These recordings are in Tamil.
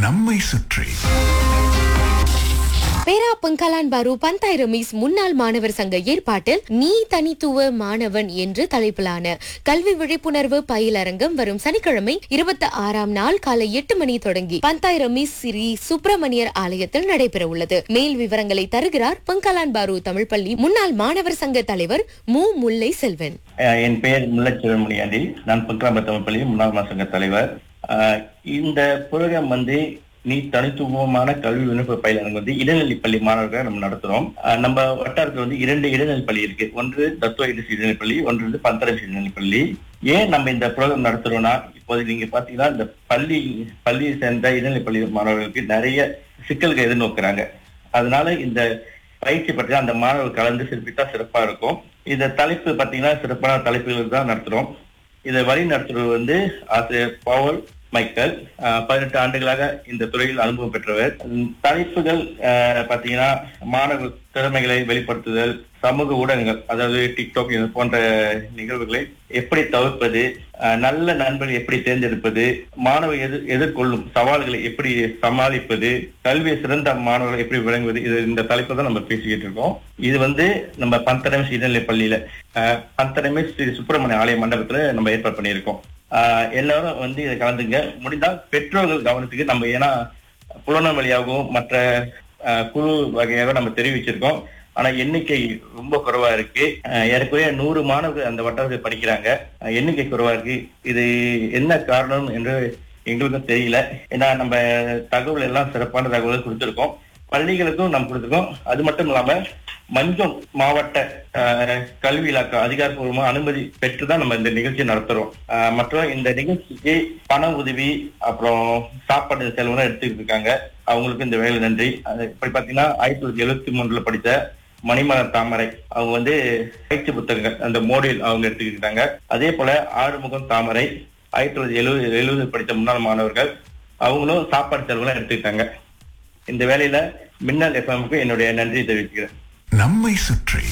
நம்மை சுற்றி பேரா பங்கலான் பாரு பந்தாயிரம் மிஸ் முன்னாள் மாணவர் சங்க ஏற்பாட்டில் நீ தனித்துவ மாணவன் என்று தலைப்பிலான கல்வி விழிப்புணர்வு பயிலரங்கம் வரும் சனிக்கிழமை இருபத்தி ஆறாம் நாள் காலை எட்டு மணி தொடங்கி பந்தாயிரம் மிஸ் ஸ்ரீ சுப்பிரமணியர் ஆலயத்தில் நடைபெற உள்ளது மேல் விவரங்களை தருகிறார் பங்கலான் பாரு தமிழ் பள்ளி முன்னாள் மாணவர் சங்க தலைவர் மு முல்லை செல்வன் அஹ் என் பெயர் முல்லச்சிவன்மணி அடி நான் பக்ராம்ப தமிழ் பள்ளி முன்னாள் மாசங்க தலைவர் அஹ் இந்த புரோகிராம் வந்து நீ தனித்துவமான கல்வி விண்ணப்ப பயிலரங்கு வந்து இடைநிலை பள்ளி மாணவர்களை நம்ம நடத்துறோம் அஹ் நம்ம வட்டாரத்தில் வந்து இரண்டு இடைநிலை பள்ளி இருக்கு ஒன்று தத்துவ இடிசி இடைநிலை பள்ளி ஒன்று வந்து பந்தரசி இடைநிலை பள்ளி ஏன் நம்ம இந்த ப்ரோக்ராம் நடத்துறோம்னா இப்போது நீங்க பாத்தீங்கன்னா இந்த பள்ளி பள்ளியை சேர்ந்த இடைநிலை பள்ளி மாணவர்களுக்கு நிறைய சிக்கல்கள் எதிர்நோக்குறாங்க அதனால இந்த பயிற்சி பற்றி அந்த மாணவர்கள் கலந்து சிறப்பித்தா சிறப்பா இருக்கும் இந்த தலைப்பு பாத்தீங்கன்னா சிறப்பான தலைப்புகள் தான் நடத்துறோம் இதை வழி நடத்துறது வந்து ஆசிரியர் பவல் மைக்கேல் அஹ், பதினெட்டு ஆண்டுகளாக இந்த துறையில் அனுபவம் பெற்றவர் உம், தலைப்புகள் அஹ், பாத்தீங்கன்னா மாணவ திறமைகளை வெளிப்படுத்துதல் சமூக ஊடகங்கள் அதாவது டிக்டாக் இது போன்ற நிகழ்வுகளை எப்படி தவிர்ப்பது அஹ், நல்ல நண்பர்கள் எப்படி தேர்ந்தெடுப்பது மாணவர் எதிர் எதிர்கொள்ளும் சவால்களை எப்படி சமாளிப்பது கல்வியை சிறந்த மாணவர்கள் எப்படி விளங்குவது இது இந்த தலைப்பு தான் நம்ம பேசிக்கிட்டு இருக்கோம் இது வந்து நம்ம பந்தனமே இடைநிலை பள்ளியில அஹ், பந்தனமே ஸ்ரீ சுப்பிரமணிய ஆலய மண்டபத்துல நம்ம ஏற்பாடு பண்ணியிருக்கோம் ஆஹ் எல்லாரும் வந்து இதை கலந்துங்க முடிந்தால் பெற்றோர்கள் கவனத்துக்கு நம்ம ஏன்னா புலனம் வழியாகவும் மற்ற ஆஹ் குழு வகையாக நம்ம தெரிவிச்சிருக்கோம் ஆனா எண்ணிக்கை ரொம்ப குறைவா இருக்கு ஆஹ் ஏறக்குறைய நூறு மாணவர்கள் அந்த வட்டாரத்தில் படிக்கிறாங்க ஆஹ் எண்ணிக்கை குறைவா இருக்கு இது என்ன காரணம் என்று எங்களுக்கும் தெரியல ஏன்னா நம்ம தகவல் எல்லாம் சிறப்பான தகவல் கொடுத்திருக்கோம் பள்ளிகளுக்கும் நம்ம கொடுத்திருக்கோம் அது மட்டும் இல்லாம மஞ்சம் மாவட்ட ஆஹ், கல்வி இலாக்கா அதிகாரப்பூர்வமா அனுமதி பெற்று தான் நம்ம இந்த நிகழ்ச்சி நடத்துறோம் ஆஹ், மற்றும் இந்த நிகழ்ச்சிக்கு பண உதவி அப்புறம் சாப்பாடு செலவுலாம் எடுத்துக்கிட்டு இருக்காங்க அவங்களுக்கு இந்த வேலை நன்றி அது இப்படி பாத்தீங்கன்னா ஆயிரத்தி தொள்ளாயிரத்தி எழுபத்தி மூணுல படித்த மணிமலர் தாமரை அவங்க வந்து பயிற்சி புத்தகங்கள் அந்த மோடியில் அவங்க எடுத்துக்கிட்டாங்க அதே போல ஆறுமுகம் தாமரை ஆயிரத்தி தொள்ளாயிரத்தி எழுபது எழுபது படித்த முன்னாள் மாணவர்கள் அவங்களும் சாப்பாடு செலவுலாம் எடுத்துக்கிட்டாங்க இந்த வேலையில மின்னல் எஃப்எம்க்கு என்னுடைய நன்றி தெரிவிக்கிறேன் நம்மை சுற்றி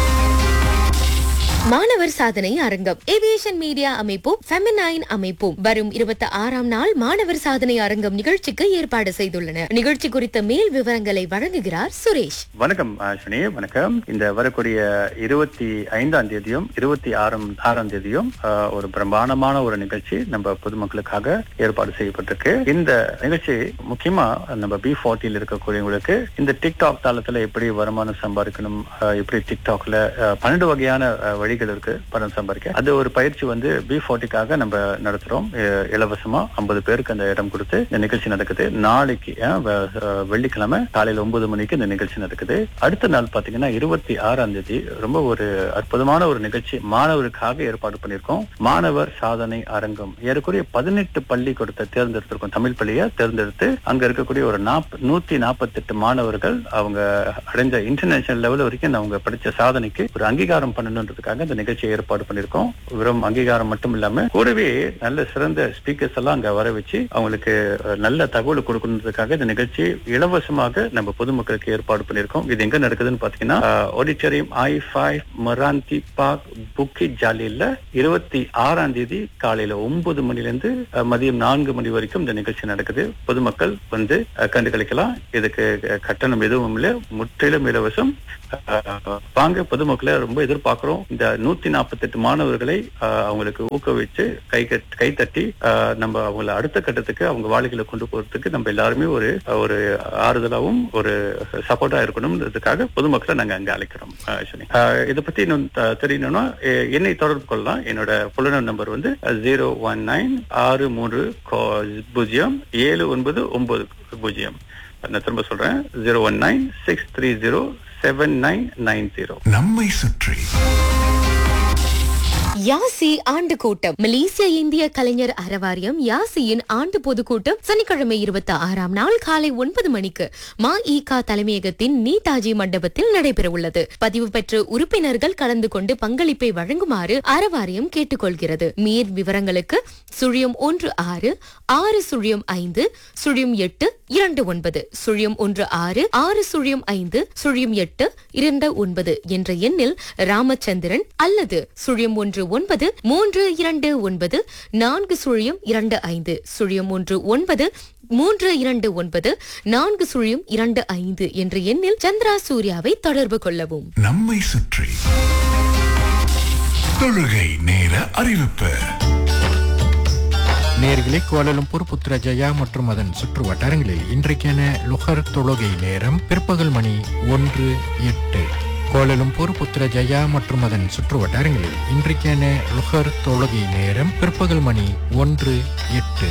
மாணவர் சாதனை அரங்கம் ஏவியேஷன் மீடியா அமைப்பும் ஃபெமினைன் அமைப்பும் வரும் இருபத்தி ஆறாம் நாள் மாணவர் சாதனை அரங்கம் நிகழ்ச்சிக்கு ஏற்பாடு செய்துள்ளன நிகழ்ச்சி குறித்த மேல் விவரங்களை வழங்குகிறார் சுரேஷ் வணக்கம் அஸ்வினி வணக்கம் இந்த வரக்கூடிய இருபத்தி ஐந்தாம் தேதியும் இருபத்தி ஆறாம் ஆறாம் தேதியும் ஆஹ், ஒரு பிரம்மாண்டமான ஒரு நிகழ்ச்சி நம்ம பொதுமக்களுக்காக ஏற்பாடு செய்யப்பட்டிருக்கு இந்த நிகழ்ச்சி முக்கியமா நம்ம பி ஃபார்ட்டியில் இருக்கக்கூடியவங்களுக்கு இந்த டிக்டாக் தளத்துல எப்படி வருமானம் சம்பாதிக்கணும் ஆஹ், எப்படி டிக்டாக்ல ஆஹ், பன்னெண்டு வகையான ஆஹ், வழிகள் இருக்கு பணம் சம்பாதிக்க அது ஒரு பயிற்சி வந்து பி ஃபார்ட்டிக்காக நம்ம நடத்துறோம் அஹ், இலவசமா ஐம்பது பேருக்கு அந்த இடம் கொடுத்து இந்த நிகழ்ச்சி நடக்குது நாளைக்கு அஹ், வ- அஹ், வெள்ளிக்கிழமை காலையில ஒன்பது மணிக்கு இந்த நிகழ்ச்சி நடக்குது அடுத்த நாள் பாத்தீங்கன்னா இருபத்தி ஆறாம் தேதி ரொம்ப ஒரு அற்புதமான ஒரு நிகழ்ச்சி மாணவருக்காக ஏற்பாடு பண்ணியிருக்கோம் மாணவர் சாதனை அரங்கம் ஏறக்குறைய பதினெட்டு பள்ளிக்கூடத்தை தேர்ந்தெடுத்திருக்கோம் தமிழ் பள்ளியை தேர்ந்தெடுத்து அங்க இருக்கக்கூடிய ஒரு நாப் நூத்தி நாற்பத்தெட்டு மாணவர்கள் அவங்க அடைஞ்ச இன்டர்நேஷனல் லெவல் வரைக்கும் அவங்க படிச்ச சாதனைக்கு ஒரு அங்கீகாரம் பண்ணணுன்றதுக்காக இந்த நிகழ்ச்சியை ஏற்பாடு பண்ணியிருக்கோம் வெறும் அங்கீகாரம் மட்டும் இல்லாம கூடவே நல்ல சிறந்த ஸ்பீக்கர்ஸ் எல்லாம் அங்க வர வச்சு அவங்களுக்கு அஹ், நல்ல தகவல் கொடுக்கணுன்றதுக்காக இந்த நிகழ்ச்சி இலவசமாக நம்ம பொதுமக்களுக்கு ஏற்பாடு பண்ணியிருக்கோம் இது எங்க நடக்குதுன்னு பாத்தீங்கன்னா ஆடிட்டோரியம் ஐ ஃபைவ் மராந்தி பார்க் புக்கி ஜாலியில இருபத்தி ஆறாம் தேதி காலையில ஒன்பது மணில இருந்து அஹ், மதியம் நான்கு மணி வரைக்கும் இந்த நிகழ்ச்சி நடக்குது பொதுமக்கள் வந்து அஹ், கண்டு கழிக்கலாம் இதுக்கு அஹ், கட்டணம் எதுவும் இல்லை முற்றிலும் இலவசம் அஹ், வாங்க பொதுமக்களை ரொம்ப எதிர்பார்க்கிறோம் இந்த நூத்தி நாற்பத்தெட்டு மாணவர்களை அஹ், அவங்களுக்கு ஊக்குவிச்சு கை கட்- கை தட்டி அஹ், நம்ம அவங்கள அடுத்த கட்டத்துக்கு அவங்க வாழ்க்கையில கொண்டு போறதுக்கு நம்ம எல்லாருமே ஒரு ஒரு ஆறுதலாவும் ஒரு சப்போர்ட்டா இருக்கணும்ன்றதுக்காக பொதுமக்களை நாங்க அங்க அழைக்கிறோம் அஹ், அஸ்வினி. அஹ், இதை பத்தி இன்னும் த- தெரியணும்னா எ- என்னை தொடர்பு கொள்ளலாம் என்னோட புலனர் நம்பர் வந்து ஜீரோ ஒன் நைன் ஆறு மூன்று கோ- பூஜ்ஜியம் ஏழு ஒன்பது ஒன்பது பூஜ்ஜியம் நான் திரும்ப சொல்றேன் zero one nine six three zero seven nine nine zero நம்மை சுற்றி யாசி ஆண்டு கூட்டம் மலேசிய இந்திய கலைஞர் அறவாரியம் யாசியின் ஆண்டு பொதுக்கூட்டம் சனிக்கிழமை இருபத்தி ஆறாம் நாள் காலை ஒன்பது மணிக்கு மா ஈகா தலைமையகத்தின் நீதாஜி மண்டபத்தில் நடைபெற உள்ளது பதிவு பெற்ற உறுப்பினர்கள் கலந்து கொண்டு பங்களிப்பை வழங்குமாறு அறவாரியம் கேட்டுக்கொள்கிறது மேற் விவரங்களுக்கு சுழியம் ஒன்று ஆறு ஆறு சுழியம் ஐந்து சுழியம் எட்டு இரண்டு ஒன்பது சுழியம் ஒன்று ஆறு ஆறு சுழியம் ஐந்து சுழியம் எட்டு இரண்டு ஒன்பது என்ற எண்ணில் ராமச்சந்திரன் அல்லது சுழியம் ஒன்று ஒன்பது மூன்று இரண்டு ஒன்பது நான்கு சுழியம் இரண்டு ஐந்து சுழியம் மூன்று ஒன்பது மூன்று இரண்டு ஒன்பது நான்கு சுழியம் இரண்டு ஐந்து என்ற எண்ணில் சந்திரா சூர்யாவை தொடர்பு கொள்ளவும் நம்மை சுற்றி தொழுகை நேர அறிவிப்பு நேர்களே கோலாலம்பூர் புத்ரஜயா மற்றும் அதன் சுற்று வட்டாரங்களில் இன்றைக்கான லுஹர் தொழுகை நேரம் பிற்பகல் மணி ஒன்று எட்டு கோலாலம்பூர் புத்ரஜயா மற்றும் அதன் சுற்று வட்டாரங்களில் இன்றைக்கான லுஹர் தொழுகை நேரம் பிற்பகல் மணி ஒன்று எட்டு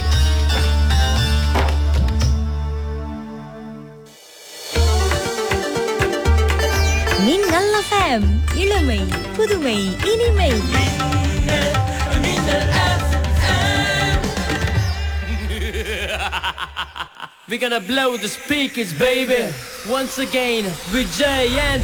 மின்னல் எஃப்எம் இளமை புதுமை இனிமை We're gonna blow the speakers, baby. Once again, with Jay and